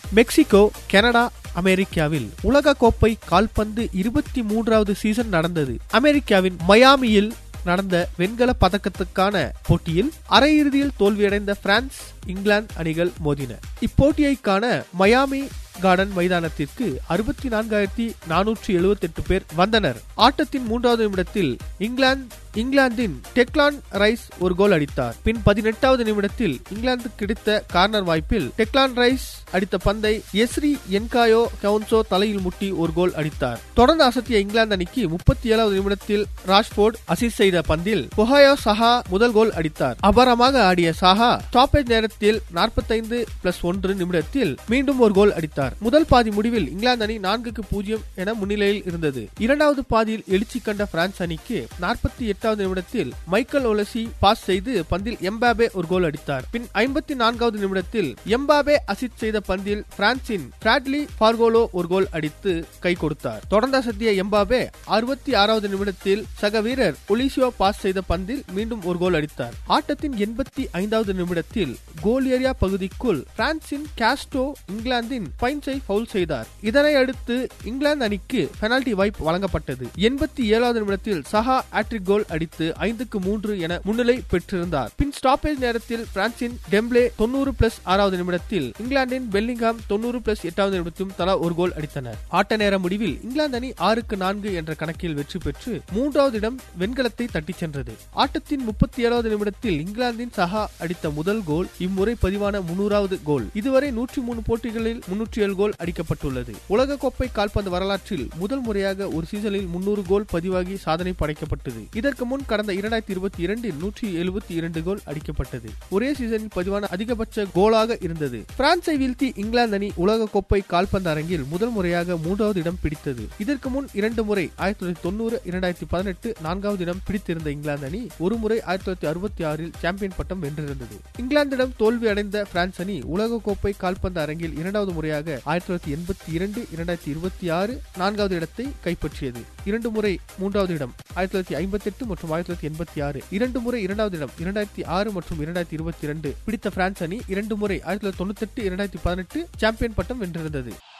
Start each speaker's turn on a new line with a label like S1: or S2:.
S1: Mexico Canada அமெரிக்காவில் உலக கோப்பை கால்பந்து இருபத்தி மூன்றாவது சீசன் நடந்தது அமெரிக்காவின் மயாமியில் நடந்த வெண்கல பதக்கத்துக்கான போட்டியில் அரையிறுதியில் தோல்வியடைந்த பிரான்ஸ் இங்கிலாந்து அணிகள் மோதின இப்போட்டியை காண மயாமி கார்டன் மைதானத்திற்கு அறுபத்தி நான்காயிரத்தி நானூற்றி எழுபத்தி எட்டு பேர் வந்தனர் ஆட்டத்தின் மூன்றாவது நிமிடத்தில் இங்கிலாந்து இங்கிலாந்தின் டெக்லான் ரைஸ் ஒரு கோல் அடித்தார் பின் பதினெட்டாவது நிமிடத்தில் இங்கிலாந்து கிடைத்த கார்னர் வாய்ப்பில் டெக்லான் ரைஸ் அடித்த பந்தை எஸ்ரி என்காயோ கவுன்சோ தலையில் முட்டி ஒரு கோல் அடித்தார் தொடர்ந்து அசத்திய இங்கிலாந்து அணிக்கு முப்பத்தி ஏழாவது நிமிடத்தில் ராஷ்போர்ட் அசிஸ் செய்த பந்தில் புகாயோ சஹா முதல் கோல் அடித்தார் அபாரமாக ஆடிய சாஹா ஸ்டாப்பேஜ் நேரத்தில் நாற்பத்தைந்து பிளஸ் ஒன்று நிமிடத்தில் மீண்டும் ஒரு கோல் அடித்தார் முதல் பாதி முடிவில் இங்கிலாந்து அணி நான்குக்கு பூஜ்ஜியம் என முன்னிலையில் இருந்தது இரண்டாவது பாதியில் எழுச்சி கண்ட பிரான்ஸ் அணிக்கு நாற்பத்தி எட்டாவது நிமிடத்தில் மைக்கேல் ஒலசி பாஸ் செய்து பந்தில் எம்பாபே ஒரு கோல் அடித்தார் பின் ஐம்பத்தி நான்காவது நிமிடத்தில் எம்பாபே அசிட் செய்த பந்தில் பிரான்சின் பிராட்லி பார்கோலோ ஒரு கோல் அடித்து கை கொடுத்தார் தொடர்ந்து அசத்திய எம்பாபே அறுபத்தி ஆறாவது நிமிடத்தில் சக வீரர் ஒலிசியோ பாஸ் செய்த பந்தில் மீண்டும் ஒரு கோல் அடித்தார் ஆட்டத்தின் எண்பத்தி ஐந்தாவது நிமிடத்தில் கோல் ஏரியா பகுதிக்குள் பிரான்சின் காஸ்டோ இங்கிலாந்தின் பைன்ஸை பவுல் செய்தார் இதனை அடுத்து இங்கிலாந்து அணிக்கு பெனால்டி வாய்ப்பு வழங்கப்பட்டது எண்பத்தி ஏழாவது நிமிடத்தில் சஹா ஆட்ரிக் கோல் அடித்து ஐந்துக்கு மூன்று என முன்னிலை பெற்றிருந்தார் பின் ஸ்டாப்பேஜ் நேரத்தில் பிரான்சின் டெம்ப்ளே தொண்ணூறு பிளஸ் ஆறாவது நிமிடத்தில் இங்கிலாந்தின் பெல்லிங்காம் தொண்ணூறு பிளஸ் எட்டாவது நிமிடத்திலும் தலா ஒரு கோல் அடித்தனர் ஆட்ட நேர முடிவில் இங்கிலாந்து அணி ஆறுக்கு நான்கு என்ற கணக்கில் வெற்றி பெற்று மூன்றாவது இடம் வெண்கலத்தை தட்டிச் சென்றது ஆட்டத்தின் முப்பத்தி ஏழாவது நிமிடத்தில் இங்கிலாந்தின் சஹா அடித்த முதல் கோல் இம்முறை பதிவான முன்னூறாவது கோல் இதுவரை நூற்றி மூணு போட்டிகளில் முன்னூற்றி ஏழு கோல் அடிக்கப்பட்டுள்ளது உலக கோப்பை கால்பந்து வரலாற்றில் முதல் முறையாக ஒரு சீசனில் முன்னூறு கோல் பதிவாகி சாதனை படைக்கப்பட்டது இதற்கு முன் கடந்த இரண்டாயிரத்தி இருபத்தி இரண்டில் நூற்றி எழுபத்தி இரண்டு கோல் அடிக்கப்பட்டது ஒரே சீசனில் பதிவான அதிகபட்ச கோலாக இருந்தது பிரான்சை வீழ்த்தி இங்கிலாந்து அணி உலக கோப்பை கால்பந்து அரங்கில் முதல் முறையாக மூன்றாவது இடம் பிடித்தது இதற்கு முன் இரண்டு முறை ஆயிரத்தி தொள்ளாயிரத்தி தொண்ணூறு இரண்டாயிரத்தி பதினெட்டு நான்காவது இடம் பிடித்திருந்த இங்கிலாந்து அணி ஒரு முறை ஆயிரத்தி தொள்ளாயிரத்தி அறுபத்தி ஆறில் சாம்பியன் பட்டம் வென்றிருந்தது இங்கிலாந்திடம் தோல்வி அடைந்த பிரான்ஸ் அணி உலக கோப்பை கால்பந்து அரங்கில் இரண்டாவது முறையாக ஆயிரத்தி தொள்ளாயிரத்தி எண்பத்தி இரண்டு இரண்டாயிரத்தி இருபத்தி ஆறு நான்காவது இடத்தை கைப்பற்றியது இரண்டு முறை மூன்றாவது இடம் ஆயிரத்தி தொள்ளாயிரத்தி ஐம்பத்தி எட்டு மற்றும் ஆயிரத்தி தொள்ளாயிரத்தி எண்பத்தி ஆறு இரண்டு முறை இரண்டாவது இடம் இரண்டாயிரத்தி ஆறு மற்றும் இரண்டாயிரத்தி இருபத்தி இரண்டு பிடித்த பிரான்ஸ் அணி இரண்டு முறை ஆயிரத்தி தொள்ளாயிரத்தி தொண்ணூத்தி எட்டு இரண்டாயிரத்தி பதினெட்டு சாம்பியன் பட்டம் வென்றிருந்தது